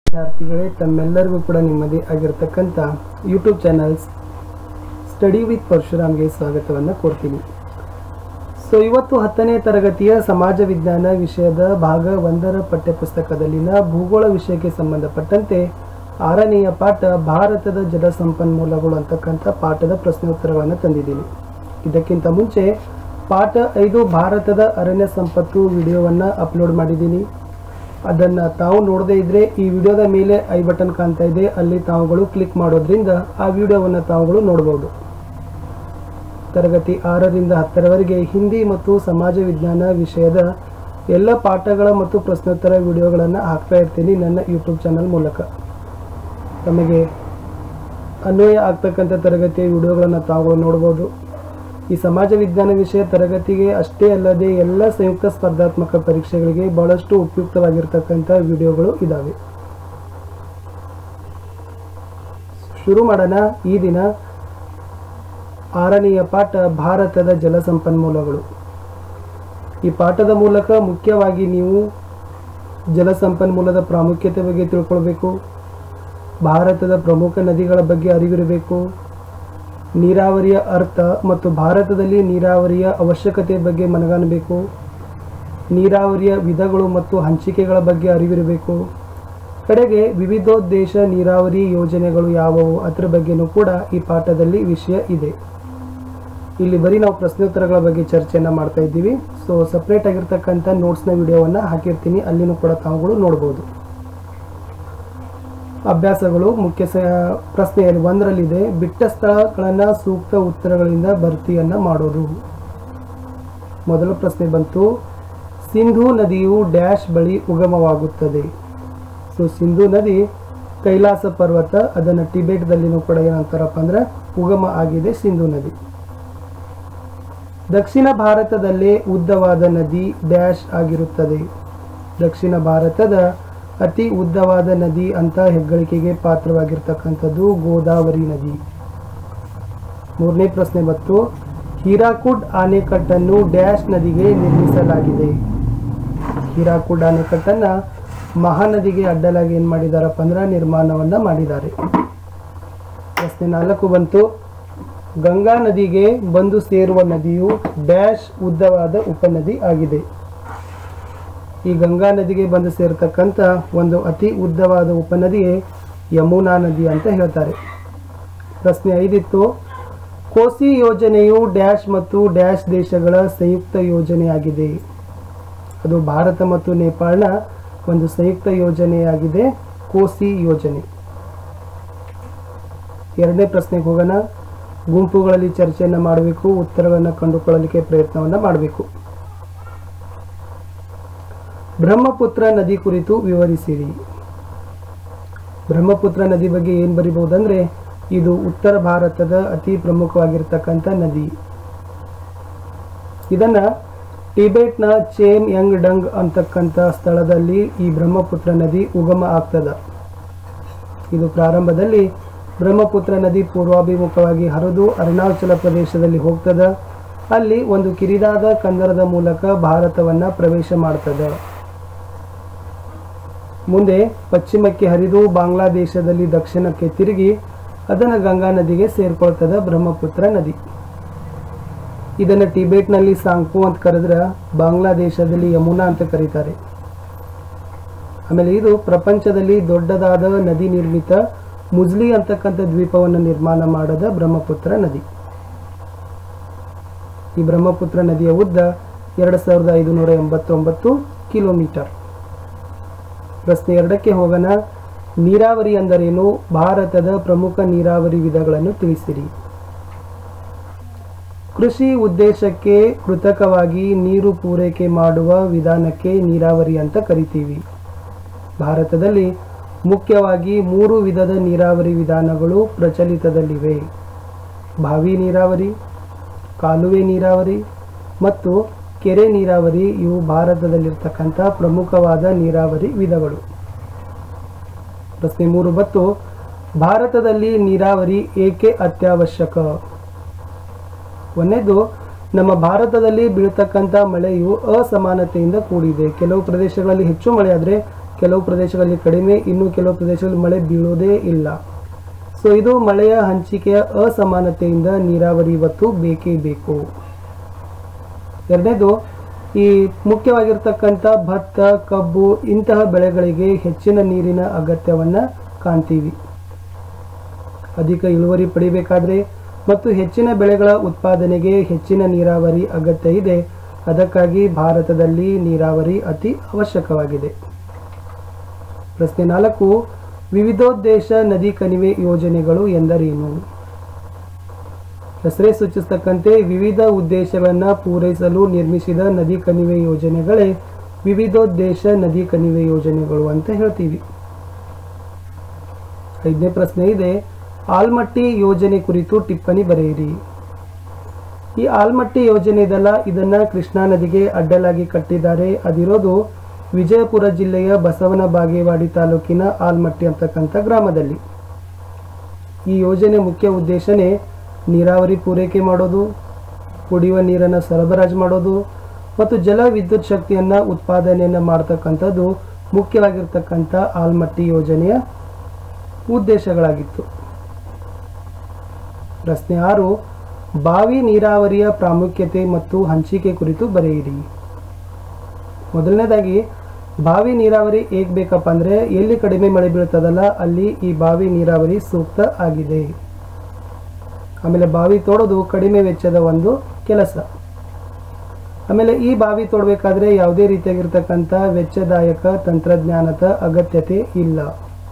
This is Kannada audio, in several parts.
ವಿದ್ಯಾರ್ಥಿಗಳೇ ತಮ್ಮೆಲ್ಲರಿಗೂ ಕೂಡ ನಿಮ್ಮದೇ ಆಗಿರ್ತಕ್ಕಂಥ ಯೂಟ್ಯೂಬ್ ಚಾನಲ್ಸ್ ಸ್ಟಡಿ ವಿತ್ ಪರಶುರಾಮ್ಗೆ ಸ್ವಾಗತವನ್ನು ಕೋರ್ತೀನಿ ಸೊ ಇವತ್ತು ಹತ್ತನೇ ತರಗತಿಯ ಸಮಾಜ ವಿಜ್ಞಾನ ವಿಷಯದ ಭಾಗ ಒಂದರ ಪಠ್ಯಪುಸ್ತಕದಲ್ಲಿನ ಭೂಗೋಳ ವಿಷಯಕ್ಕೆ ಸಂಬಂಧಪಟ್ಟಂತೆ ಆರನೆಯ ಪಾಠ ಭಾರತದ ಜಲ ಸಂಪನ್ಮೂಲಗಳು ಅಂತಕ್ಕಂಥ ಪಾಠದ ಪ್ರಶ್ನೋತ್ತರಗಳನ್ನು ತಂದಿದ್ದೀನಿ ಇದಕ್ಕಿಂತ ಮುಂಚೆ ಪಾಠ ಐದು ಭಾರತದ ಅರಣ್ಯ ಸಂಪತ್ತು ವಿಡಿಯೋವನ್ನು ಅಪ್ಲೋಡ್ ಮಾಡಿದ್ದೀನಿ ಅದನ್ನು ತಾವು ನೋಡದೇ ಇದ್ದರೆ ಈ ವಿಡಿಯೋದ ಮೇಲೆ ಐ ಬಟನ್ ಕಾಣ್ತಾ ಇದೆ ಅಲ್ಲಿ ತಾವುಗಳು ಕ್ಲಿಕ್ ಮಾಡೋದ್ರಿಂದ ಆ ವಿಡಿಯೋವನ್ನು ತಾವುಗಳು ನೋಡ್ಬೋದು ತರಗತಿ ಆರರಿಂದ ಹತ್ತರವರೆಗೆ ಹಿಂದಿ ಮತ್ತು ಸಮಾಜ ವಿಜ್ಞಾನ ವಿಷಯದ ಎಲ್ಲ ಪಾಠಗಳ ಮತ್ತು ಪ್ರಶ್ನೋತ್ತರ ವಿಡಿಯೋಗಳನ್ನು ಹಾಕ್ತಾ ಇರ್ತೀನಿ ನನ್ನ ಯೂಟ್ಯೂಬ್ ಚಾನಲ್ ಮೂಲಕ ತಮಗೆ ಅನ್ವಯ ಆಗ್ತಕ್ಕಂಥ ತರಗತಿಯ ವಿಡಿಯೋಗಳನ್ನು ತಾವುಗಳು ನೋಡ್ಬೋದು ಈ ಸಮಾಜ ವಿಜ್ಞಾನ ವಿಷಯ ತರಗತಿಗೆ ಅಷ್ಟೇ ಅಲ್ಲದೆ ಎಲ್ಲ ಸಂಯುಕ್ತ ಸ್ಪರ್ಧಾತ್ಮಕ ಪರೀಕ್ಷೆಗಳಿಗೆ ಬಹಳಷ್ಟು ಉಪಯುಕ್ತವಾಗಿರ್ತಕ್ಕಂಥ ವಿಡಿಯೋಗಳು ಇದ್ದಾವೆ ಶುರು ಮಾಡೋಣ ಈ ದಿನ ಆರನೆಯ ಪಾಠ ಭಾರತದ ಜಲ ಸಂಪನ್ಮೂಲಗಳು ಈ ಪಾಠದ ಮೂಲಕ ಮುಖ್ಯವಾಗಿ ನೀವು ಜಲ ಸಂಪನ್ಮೂಲದ ಪ್ರಾಮುಖ್ಯತೆ ಬಗ್ಗೆ ತಿಳ್ಕೊಳ್ಬೇಕು ಭಾರತದ ಪ್ರಮುಖ ನದಿಗಳ ಬಗ್ಗೆ ಅರಿವಿರಬೇಕು ನೀರಾವರಿಯ ಅರ್ಥ ಮತ್ತು ಭಾರತದಲ್ಲಿ ನೀರಾವರಿಯ ಅವಶ್ಯಕತೆ ಬಗ್ಗೆ ಮನಗಾಣಬೇಕು ನೀರಾವರಿಯ ವಿಧಗಳು ಮತ್ತು ಹಂಚಿಕೆಗಳ ಬಗ್ಗೆ ಅರಿವಿರಬೇಕು ಕಡೆಗೆ ವಿವಿಧೋದ್ದೇಶ ನೀರಾವರಿ ಯೋಜನೆಗಳು ಯಾವುವು ಅದರ ಬಗ್ಗೆನೂ ಕೂಡ ಈ ಪಾಠದಲ್ಲಿ ವಿಷಯ ಇದೆ ಇಲ್ಲಿ ಬರೀ ನಾವು ಪ್ರಶ್ನೋತ್ತರಗಳ ಬಗ್ಗೆ ಚರ್ಚೆಯನ್ನು ಮಾಡ್ತಾ ಇದ್ದೀವಿ ಸೊ ಸಪ್ರೇಟ್ ಆಗಿರ್ತಕ್ಕಂಥ ನೋಟ್ಸ್ನ ವಿಡಿಯೋವನ್ನು ಹಾಕಿರ್ತೀನಿ ಅಲ್ಲಿನೂ ಕೂಡ ತಾವುಗಳು ನೋಡ್ಬೋದು ಅಭ್ಯಾಸಗಳು ಮುಖ್ಯ ಸ ಪ್ರಶ್ನೆಯಲ್ಲಿ ಒಂದರಲ್ಲಿದೆ ಬಿಟ್ಟ ಸ್ಥಳಗಳನ್ನು ಸೂಕ್ತ ಉತ್ತರಗಳಿಂದ ಭರ್ತಿಯನ್ನು ಮಾಡೋದು ಮೊದಲ ಪ್ರಶ್ನೆ ಬಂತು ಸಿಂಧೂ ನದಿಯು ಡ್ಯಾಶ್ ಬಳಿ ಉಗಮವಾಗುತ್ತದೆ ಸೊ ಸಿಂಧೂ ನದಿ ಕೈಲಾಸ ಪರ್ವತ ಅದನ್ನು ಟಿಬೆಟ್ದಲ್ಲಿನೂ ಕೂಡ ಏನಂತಾರಪ್ಪ ಅಂದ್ರೆ ಉಗಮ ಆಗಿದೆ ಸಿಂಧೂ ನದಿ ದಕ್ಷಿಣ ಭಾರತದಲ್ಲೇ ಉದ್ದವಾದ ನದಿ ಡ್ಯಾಶ್ ಆಗಿರುತ್ತದೆ ದಕ್ಷಿಣ ಭಾರತದ ಅತಿ ಉದ್ದವಾದ ನದಿ ಅಂತ ಹೆಗ್ಗಳಿಕೆಗೆ ಪಾತ್ರವಾಗಿರ್ತಕ್ಕಂಥದ್ದು ಗೋದಾವರಿ ನದಿ ಮೂರನೇ ಪ್ರಶ್ನೆ ಮತ್ತು ಹೀರಾಕುಡ್ ಆಣೆಕಟ್ಟನ್ನು ಡ್ಯಾಶ್ ನದಿಗೆ ನಿರ್ಮಿಸಲಾಗಿದೆ ಹೀರಾಕುಡ್ ಆಣೆಕಟ್ಟನ್ನು ಮಹಾನದಿಗೆ ಅಡ್ಡಲಾಗಿ ಏನು ಮಾಡಿದಾರಪ್ಪ ಅಂದ್ರೆ ನಿರ್ಮಾಣವನ್ನು ಮಾಡಿದ್ದಾರೆ ಪ್ರಶ್ನೆ ನಾಲ್ಕು ಬಂತು ಗಂಗಾ ನದಿಗೆ ಬಂದು ಸೇರುವ ನದಿಯು ಡ್ಯಾಶ್ ಉದ್ದವಾದ ಉಪನದಿ ಆಗಿದೆ ಈ ಗಂಗಾ ನದಿಗೆ ಬಂದು ಸೇರತಕ್ಕಂಥ ಒಂದು ಅತಿ ಉದ್ದವಾದ ಉಪನದಿಯೇ ಯಮುನಾ ನದಿ ಅಂತ ಹೇಳ್ತಾರೆ ಪ್ರಶ್ನೆ ಐದಿತ್ತು ಕೋಸಿ ಯೋಜನೆಯು ಡ್ಯಾಶ್ ಮತ್ತು ಡ್ಯಾಶ್ ದೇಶಗಳ ಸಂಯುಕ್ತ ಯೋಜನೆಯಾಗಿದೆ ಅದು ಭಾರತ ಮತ್ತು ನೇಪಾಳನ ಒಂದು ಸಂಯುಕ್ತ ಯೋಜನೆಯಾಗಿದೆ ಕೋಸಿ ಯೋಜನೆ ಎರಡನೇ ಪ್ರಶ್ನೆಗೆ ಹೋಗೋಣ ಗುಂಪುಗಳಲ್ಲಿ ಚರ್ಚೆಯನ್ನು ಮಾಡಬೇಕು ಉತ್ತರಗಳನ್ನು ಕಂಡುಕೊಳ್ಳಲಿಕ್ಕೆ ಪ್ರಯತ್ನವನ್ನು ಮಾಡಬೇಕು ಬ್ರಹ್ಮಪುತ್ರ ನದಿ ಕುರಿತು ವಿವರಿಸಿರಿ ಬ್ರಹ್ಮಪುತ್ರ ನದಿ ಬಗ್ಗೆ ಏನು ಬರಿಬಹುದಂದ್ರೆ ಇದು ಉತ್ತರ ಭಾರತದ ಅತಿ ಪ್ರಮುಖವಾಗಿರ್ತಕ್ಕಂಥ ನದಿ ಇದನ್ನ ಟಿಬೆಟ್ನ ಚೇಮ್ ಯಂಗ್ ಡಂಗ್ ಅಂತಕ್ಕಂಥ ಸ್ಥಳದಲ್ಲಿ ಈ ಬ್ರಹ್ಮಪುತ್ರ ನದಿ ಉಗಮ ಆಗ್ತದ ಇದು ಪ್ರಾರಂಭದಲ್ಲಿ ಬ್ರಹ್ಮಪುತ್ರ ನದಿ ಪೂರ್ವಾಭಿಮುಖವಾಗಿ ಹರಿದು ಅರುಣಾಚಲ ಪ್ರದೇಶದಲ್ಲಿ ಹೋಗ್ತದ ಅಲ್ಲಿ ಒಂದು ಕಿರಿದಾದ ಕಂದರದ ಮೂಲಕ ಭಾರತವನ್ನ ಪ್ರವೇಶ ಮಾಡ್ತದ ಮುಂದೆ ಪಶ್ಚಿಮಕ್ಕೆ ಹರಿದು ಬಾಂಗ್ಲಾದೇಶದಲ್ಲಿ ದಕ್ಷಿಣಕ್ಕೆ ತಿರುಗಿ ಅದನ್ನು ಗಂಗಾ ನದಿಗೆ ಸೇರ್ಕೊಳ್ತದ ಬ್ರಹ್ಮಪುತ್ರ ನದಿ ಇದನ್ನು ಟಿಬೆಟ್ನಲ್ಲಿ ಸಾಂಗ್ಪು ಅಂತ ಕರೆದ್ರೆ ಬಾಂಗ್ಲಾದೇಶದಲ್ಲಿ ಯಮುನಾ ಅಂತ ಕರೀತಾರೆ ಆಮೇಲೆ ಇದು ಪ್ರಪಂಚದಲ್ಲಿ ದೊಡ್ಡದಾದ ನದಿ ನಿರ್ಮಿತ ಮುಜ್ಲಿ ಅಂತಕ್ಕಂಥ ದ್ವೀಪವನ್ನು ನಿರ್ಮಾಣ ಮಾಡದ ಬ್ರಹ್ಮಪುತ್ರ ನದಿ ಈ ಬ್ರಹ್ಮಪುತ್ರ ನದಿಯ ಉದ್ದ ಎರಡು ಸಾವಿರದ ಐದುನೂರ ಎಂಬತ್ತೊಂಬತ್ತು ಕಿಲೋಮೀಟರ್ ಪ್ರಶ್ನೆ ಎರಡಕ್ಕೆ ಹೋಗೋಣ ನೀರಾವರಿ ಎಂದರೇನು ಭಾರತದ ಪ್ರಮುಖ ನೀರಾವರಿ ವಿಧಗಳನ್ನು ತಿಳಿಸಿರಿ ಕೃಷಿ ಉದ್ದೇಶಕ್ಕೆ ಕೃತಕವಾಗಿ ನೀರು ಪೂರೈಕೆ ಮಾಡುವ ವಿಧಾನಕ್ಕೆ ನೀರಾವರಿ ಅಂತ ಕರಿತೀವಿ ಭಾರತದಲ್ಲಿ ಮುಖ್ಯವಾಗಿ ಮೂರು ವಿಧದ ನೀರಾವರಿ ವಿಧಾನಗಳು ಪ್ರಚಲಿತದಲ್ಲಿವೆ ಬಾವಿ ನೀರಾವರಿ ಕಾಲುವೆ ನೀರಾವರಿ ಮತ್ತು ಕೆರೆ ನೀರಾವರಿ ಇವು ಭಾರತದಲ್ಲಿರ್ತಕ್ಕಂಥ ಪ್ರಮುಖವಾದ ನೀರಾವರಿ ವಿಧಗಳು ಪ್ರಶ್ನೆ ಮೂರು ಬತ್ತು ಭಾರತದಲ್ಲಿ ನೀರಾವರಿ ಏಕೆ ಅತ್ಯವಶ್ಯಕ ಒಂದನೇದು ನಮ್ಮ ಭಾರತದಲ್ಲಿ ಬೀಳ್ತಕ್ಕಂಥ ಮಳೆಯು ಅಸಮಾನತೆಯಿಂದ ಕೂಡಿದೆ ಕೆಲವು ಪ್ರದೇಶಗಳಲ್ಲಿ ಹೆಚ್ಚು ಮಳೆ ಆದರೆ ಕೆಲವು ಪ್ರದೇಶಗಳಲ್ಲಿ ಕಡಿಮೆ ಇನ್ನು ಕೆಲವು ಪ್ರದೇಶಗಳಲ್ಲಿ ಮಳೆ ಬೀಳೋದೇ ಇಲ್ಲ ಸೊ ಇದು ಮಳೆಯ ಹಂಚಿಕೆಯ ಅಸಮಾನತೆಯಿಂದ ನೀರಾವರಿ ಇವತ್ತು ಬೇಕೇ ಬೇಕು ಎರಡನೇದು ಈ ಮುಖ್ಯವಾಗಿರ್ತಕ್ಕಂಥ ಭತ್ತ ಕಬ್ಬು ಇಂತಹ ಬೆಳೆಗಳಿಗೆ ಹೆಚ್ಚಿನ ನೀರಿನ ಅಗತ್ಯವನ್ನು ಕಾಣ್ತೀವಿ ಅಧಿಕ ಇಳುವರಿ ಪಡಿಬೇಕಾದ್ರೆ ಮತ್ತು ಹೆಚ್ಚಿನ ಬೆಳೆಗಳ ಉತ್ಪಾದನೆಗೆ ಹೆಚ್ಚಿನ ನೀರಾವರಿ ಅಗತ್ಯ ಇದೆ ಅದಕ್ಕಾಗಿ ಭಾರತದಲ್ಲಿ ನೀರಾವರಿ ಅತಿ ಅವಶ್ಯಕವಾಗಿದೆ ಪ್ರಶ್ನೆ ನಾಲ್ಕು ವಿವಿಧೋದ್ದೇಶ ನದಿ ಕಣಿವೆ ಯೋಜನೆಗಳು ಎಂದರೇನು ಹೆಸರೇ ಸೂಚಿಸ್ತಕ್ಕಂತೆ ವಿವಿಧ ಉದ್ದೇಶಗಳನ್ನು ಪೂರೈಸಲು ನಿರ್ಮಿಸಿದ ನದಿ ಕಣಿವೆ ಯೋಜನೆಗಳೇ ವಿವಿಧೋದ್ದೇಶ ನದಿ ಕಣಿವೆ ಯೋಜನೆಗಳು ಅಂತ ಹೇಳ್ತೀವಿ ಐದನೇ ಪ್ರಶ್ನೆ ಇದೆ ಆಲ್ಮಟ್ಟಿ ಯೋಜನೆ ಕುರಿತು ಟಿಪ್ಪಣಿ ಬರೆಯಿರಿ ಈ ಆಲ್ಮಟ್ಟಿ ಯೋಜನೆ ಇದಲ್ಲ ಇದನ್ನ ಕೃಷ್ಣಾ ನದಿಗೆ ಅಡ್ಡಲಾಗಿ ಕಟ್ಟಿದ್ದಾರೆ ಅದಿರೋದು ವಿಜಯಪುರ ಜಿಲ್ಲೆಯ ಬಸವನ ಬಾಗೇವಾಡಿ ತಾಲೂಕಿನ ಆಲ್ಮಟ್ಟಿ ಅಂತಕ್ಕಂಥ ಗ್ರಾಮದಲ್ಲಿ ಈ ಯೋಜನೆ ಮುಖ್ಯ ಉದ್ದೇಶನೇ ನೀರಾವರಿ ಪೂರೈಕೆ ಮಾಡೋದು ಕುಡಿಯುವ ನೀರನ್ನು ಸರಬರಾಜು ಮಾಡೋದು ಮತ್ತು ಜಲ ವಿದ್ಯುತ್ ಶಕ್ತಿಯನ್ನು ಉತ್ಪಾದನೆಯನ್ನು ಮಾಡ್ತಕ್ಕಂಥದ್ದು ಮುಖ್ಯವಾಗಿರ್ತಕ್ಕಂಥ ಆಲ್ಮಟ್ಟಿ ಯೋಜನೆಯ ಉದ್ದೇಶಗಳಾಗಿತ್ತು ಪ್ರಶ್ನೆ ಆರು ಬಾವಿ ನೀರಾವರಿಯ ಪ್ರಾಮುಖ್ಯತೆ ಮತ್ತು ಹಂಚಿಕೆ ಕುರಿತು ಬರೆಯಿರಿ ಮೊದಲನೇದಾಗಿ ಬಾವಿ ನೀರಾವರಿ ಹೇಗೆ ಬೇಕಪ್ಪ ಅಂದರೆ ಎಲ್ಲಿ ಕಡಿಮೆ ಮಳೆ ಬೀಳ್ತದಲ್ಲ ಅಲ್ಲಿ ಈ ಬಾವಿ ನೀರಾವರಿ ಸೂಕ್ತ ಆಗಿದೆ ಆಮೇಲೆ ಬಾವಿ ತೋಡೋದು ಕಡಿಮೆ ವೆಚ್ಚದ ಒಂದು ಕೆಲಸ ಆಮೇಲೆ ಈ ಬಾವಿ ತೋಡಬೇಕಾದ್ರೆ ಯಾವುದೇ ರೀತಿಯಾಗಿರ್ತಕ್ಕಂಥ ವೆಚ್ಚದಾಯಕ ತಂತ್ರಜ್ಞಾನದ ಅಗತ್ಯತೆ ಇಲ್ಲ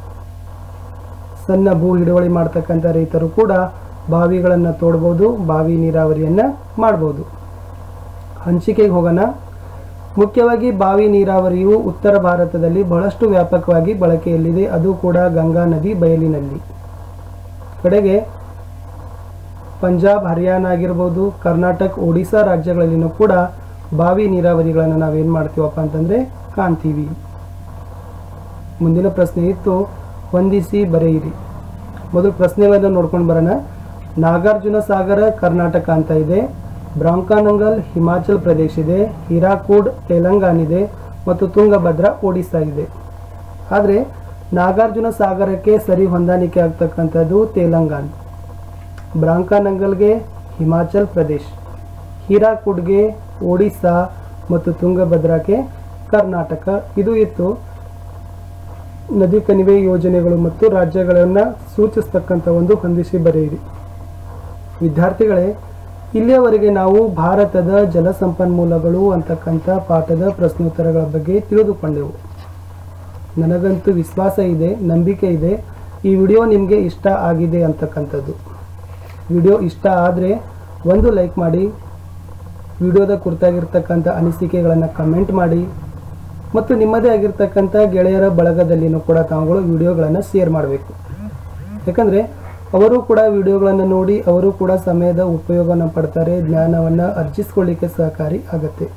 ಸಣ್ಣ ಭೂ ಹಿಡುವಳಿ ಮಾಡ್ತಕ್ಕಂಥ ರೈತರು ಕೂಡ ಬಾವಿಗಳನ್ನು ತೋಡ್ಬೋದು ಬಾವಿ ನೀರಾವರಿಯನ್ನು ಮಾಡ್ಬೋದು ಹಂಚಿಕೆಗೆ ಹೋಗೋಣ ಮುಖ್ಯವಾಗಿ ಬಾವಿ ನೀರಾವರಿಯು ಉತ್ತರ ಭಾರತದಲ್ಲಿ ಬಹಳಷ್ಟು ವ್ಯಾಪಕವಾಗಿ ಬಳಕೆಯಲ್ಲಿದೆ ಅದು ಕೂಡ ಗಂಗಾ ನದಿ ಬಯಲಿನಲ್ಲಿ ಕಡೆಗೆ ಪಂಜಾಬ್ ಹರಿಯಾಣ ಆಗಿರ್ಬೋದು ಕರ್ನಾಟಕ ಒಡಿಶಾ ರಾಜ್ಯಗಳಲ್ಲಿನೂ ಕೂಡ ಬಾವಿ ನೀರಾವರಿಗಳನ್ನು ನಾವೇನು ಮಾಡ್ತೀವಪ್ಪ ಅಂತಂದರೆ ಕಾಣ್ತೀವಿ ಮುಂದಿನ ಪ್ರಶ್ನೆ ಇತ್ತು ಹೊಂದಿಸಿ ಬರೆಯಿರಿ ಮೊದಲು ಪ್ರಶ್ನೆಗಳನ್ನು ನೋಡ್ಕೊಂಡು ಬರೋಣ ನಾಗಾರ್ಜುನ ಸಾಗರ ಕರ್ನಾಟಕ ಅಂತ ಇದೆ ಬ್ರಾಂಕಾನಂಗಲ್ ಹಿಮಾಚಲ್ ಪ್ರದೇಶ ಇದೆ ಹಿರಾಕೂಡ್ ತೆಲಂಗಾಣ ಇದೆ ಮತ್ತು ತುಂಗಭದ್ರಾ ಒಡಿಸ್ಸಾ ಇದೆ ಆದರೆ ನಾಗಾರ್ಜುನ ಸಾಗರಕ್ಕೆ ಸರಿ ಹೊಂದಾಣಿಕೆ ಆಗ್ತಕ್ಕಂಥದ್ದು ತೆಲಂಗಾಣ ಬ್ರಾಂಕಾನಂಗಲ್ಗೆ ಹಿಮಾಚಲ್ ಪ್ರದೇಶ್ ಹೀರಾಕುಡ್ಗೆ ಒಡಿಸ್ಸಾ ಮತ್ತು ತುಂಗಭದ್ರಾಕ್ಕೆ ಕರ್ನಾಟಕ ಇದು ಇತ್ತು ನದಿ ಕಣಿವೆ ಯೋಜನೆಗಳು ಮತ್ತು ರಾಜ್ಯಗಳನ್ನು ಸೂಚಿಸ್ತಕ್ಕಂಥ ಒಂದು ಹೊಂದಿಸಿ ಬರೆಯಿರಿ ವಿದ್ಯಾರ್ಥಿಗಳೇ ಇಲ್ಲಿಯವರೆಗೆ ನಾವು ಭಾರತದ ಜಲಸಂಪನ್ಮೂಲಗಳು ಅಂತಕ್ಕಂಥ ಪಾಠದ ಪ್ರಶ್ನೋತ್ತರಗಳ ಬಗ್ಗೆ ತಿಳಿದುಕೊಂಡೆವು ನನಗಂತೂ ವಿಶ್ವಾಸ ಇದೆ ನಂಬಿಕೆ ಇದೆ ಈ ವಿಡಿಯೋ ನಿಮಗೆ ಇಷ್ಟ ಆಗಿದೆ ಅಂತಕ್ಕಂಥದ್ದು ವಿಡಿಯೋ ಇಷ್ಟ ಆದರೆ ಒಂದು ಲೈಕ್ ಮಾಡಿ ವಿಡಿಯೋದ ಕುರಿತಾಗಿರ್ತಕ್ಕಂಥ ಅನಿಸಿಕೆಗಳನ್ನು ಕಮೆಂಟ್ ಮಾಡಿ ಮತ್ತು ನಿಮ್ಮದೇ ಆಗಿರ್ತಕ್ಕಂಥ ಗೆಳೆಯರ ಬಳಗದಲ್ಲಿನೂ ಕೂಡ ತಾವುಗಳು ವಿಡಿಯೋಗಳನ್ನು ಶೇರ್ ಮಾಡಬೇಕು ಯಾಕಂದರೆ ಅವರು ಕೂಡ ವಿಡಿಯೋಗಳನ್ನು ನೋಡಿ ಅವರು ಕೂಡ ಸಮಯದ ಉಪಯೋಗವನ್ನು ಪಡ್ತಾರೆ ಜ್ಞಾನವನ್ನು ಅರ್ಜಿಸ್ಕೊಳ್ಳಿಕ್ಕೆ ಸಹಕಾರಿ ಆಗುತ್ತೆ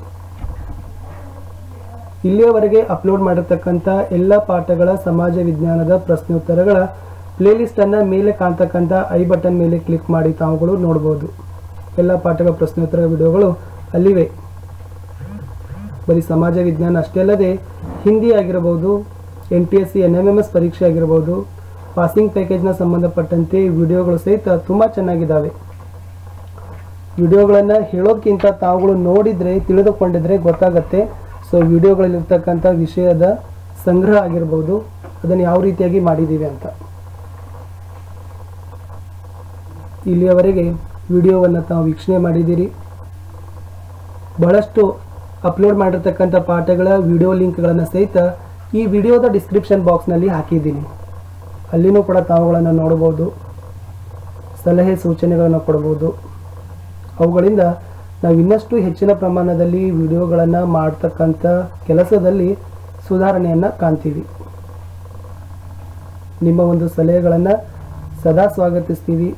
ಇಲ್ಲಿಯವರೆಗೆ ಅಪ್ಲೋಡ್ ಮಾಡಿರ್ತಕ್ಕಂಥ ಎಲ್ಲ ಪಾಠಗಳ ಸಮಾಜ ವಿಜ್ಞಾನದ ಪ್ರಶ್ನೋತ್ತರಗಳ ಪ್ಲೇಲಿಸ್ಟನ್ನು ಮೇಲೆ ಕಾಣ್ತಕ್ಕಂಥ ಐ ಬಟನ್ ಮೇಲೆ ಕ್ಲಿಕ್ ಮಾಡಿ ತಾವುಗಳು ನೋಡ್ಬೋದು ಎಲ್ಲ ಪಾಠಗಳ ಪ್ರಶ್ನೋತ್ತರ ವಿಡಿಯೋಗಳು ಅಲ್ಲಿವೆ ಬರೀ ಸಮಾಜ ವಿಜ್ಞಾನ ಅಷ್ಟೇ ಅಲ್ಲದೆ ಹಿಂದಿ ಆಗಿರಬಹುದು N T S C N M M S ಪರೀಕ್ಷೆ ಆಗಿರ್ಬೋದು ಪಾಸಿಂಗ್ ಪ್ಯಾಕೇಜ್ನ ಸಂಬಂಧಪಟ್ಟಂತೆ ವಿಡಿಯೋಗಳು ಸಹಿತ ತುಂಬ ಚೆನ್ನಾಗಿದ್ದಾವೆ ವಿಡಿಯೋಗಳನ್ನು ಹೇಳೋದಕ್ಕಿಂತ ತಾವುಗಳು ನೋಡಿದರೆ ತಿಳಿದುಕೊಂಡಿದ್ರೆ ಗೊತ್ತಾಗತ್ತೆ ಸೊ ವಿಡಿಯೋಗಳಲ್ಲಿರ್ತಕ್ಕಂಥ ವಿಷಯದ ಸಂಗ್ರಹ ಆಗಿರ್ಬೋದು ಅದನ್ನು ಯಾವ ರೀತಿಯಾಗಿ ಮಾಡಿದ್ದೀವಿ ಅಂತ ಇಲ್ಲಿಯವರೆಗೆ ವಿಡಿಯೋವನ್ನು ತಾವು ವೀಕ್ಷಣೆ ಮಾಡಿದ್ದೀರಿ ಬಹಳಷ್ಟು ಅಪ್ಲೋಡ್ ಮಾಡಿರ್ತಕ್ಕಂಥ ಪಾಠಗಳ ವಿಡಿಯೋ ಲಿಂಕ್ಗಳನ್ನು ಸಹಿತ ಈ ವಿಡಿಯೋದ ಡಿಸ್ಕ್ರಿಪ್ಷನ್ ಬಾಕ್ಸ್ನಲ್ಲಿ ಹಾಕಿದ್ದೀನಿ ಅಲ್ಲಿನೂ ಕೂಡ ತಾವುಗಳನ್ನು ನೋಡ್ಬೋದು ಸಲಹೆ ಸೂಚನೆಗಳನ್ನು ಕೊಡ್ಬೋದು ಅವುಗಳಿಂದ ನಾವು ಇನ್ನಷ್ಟು ಹೆಚ್ಚಿನ ಪ್ರಮಾಣದಲ್ಲಿ ವಿಡಿಯೋಗಳನ್ನು ಮಾಡ್ತಕ್ಕಂಥ ಕೆಲಸದಲ್ಲಿ ಸುಧಾರಣೆಯನ್ನು ಕಾಣ್ತೀವಿ ನಿಮ್ಮ ಒಂದು ಸಲಹೆಗಳನ್ನು ಸದಾ ಸ್ವಾಗತಿಸ್ತೀವಿ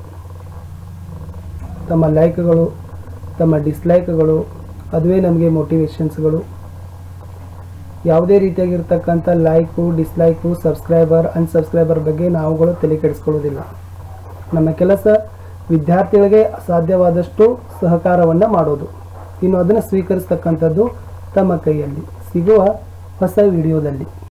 ತಮ್ಮ ಲೈಕ್ಗಳು ತಮ್ಮ ಡಿಸ್ಲೈಕ್ಗಳು ಅದುವೇ ನಮಗೆ ಮೋಟಿವೇಶನ್ಸ್ಗಳು ಯಾವುದೇ ರೀತಿಯಾಗಿರ್ತಕ್ಕಂಥ ಲೈಕು ಡಿಸ್ಲೈಕು ಸಬ್ಸ್ಕ್ರೈಬರ್ ಅನ್ಸಬ್ಸ್ಕ್ರೈಬರ್ ಬಗ್ಗೆ ನಾವುಗಳು ತಲೆ ಕೆಡಿಸ್ಕೊಳ್ಳೋದಿಲ್ಲ ನಮ್ಮ ಕೆಲಸ ವಿದ್ಯಾರ್ಥಿಗಳಿಗೆ ಸಾಧ್ಯವಾದಷ್ಟು ಸಹಕಾರವನ್ನು ಮಾಡೋದು ಇನ್ನು ಅದನ್ನು ಸ್ವೀಕರಿಸ್ತಕ್ಕಂಥದ್ದು ತಮ್ಮ ಕೈಯಲ್ಲಿ ಸಿಗುವ ಹೊಸ ವಿಡಿಯೋದಲ್ಲಿ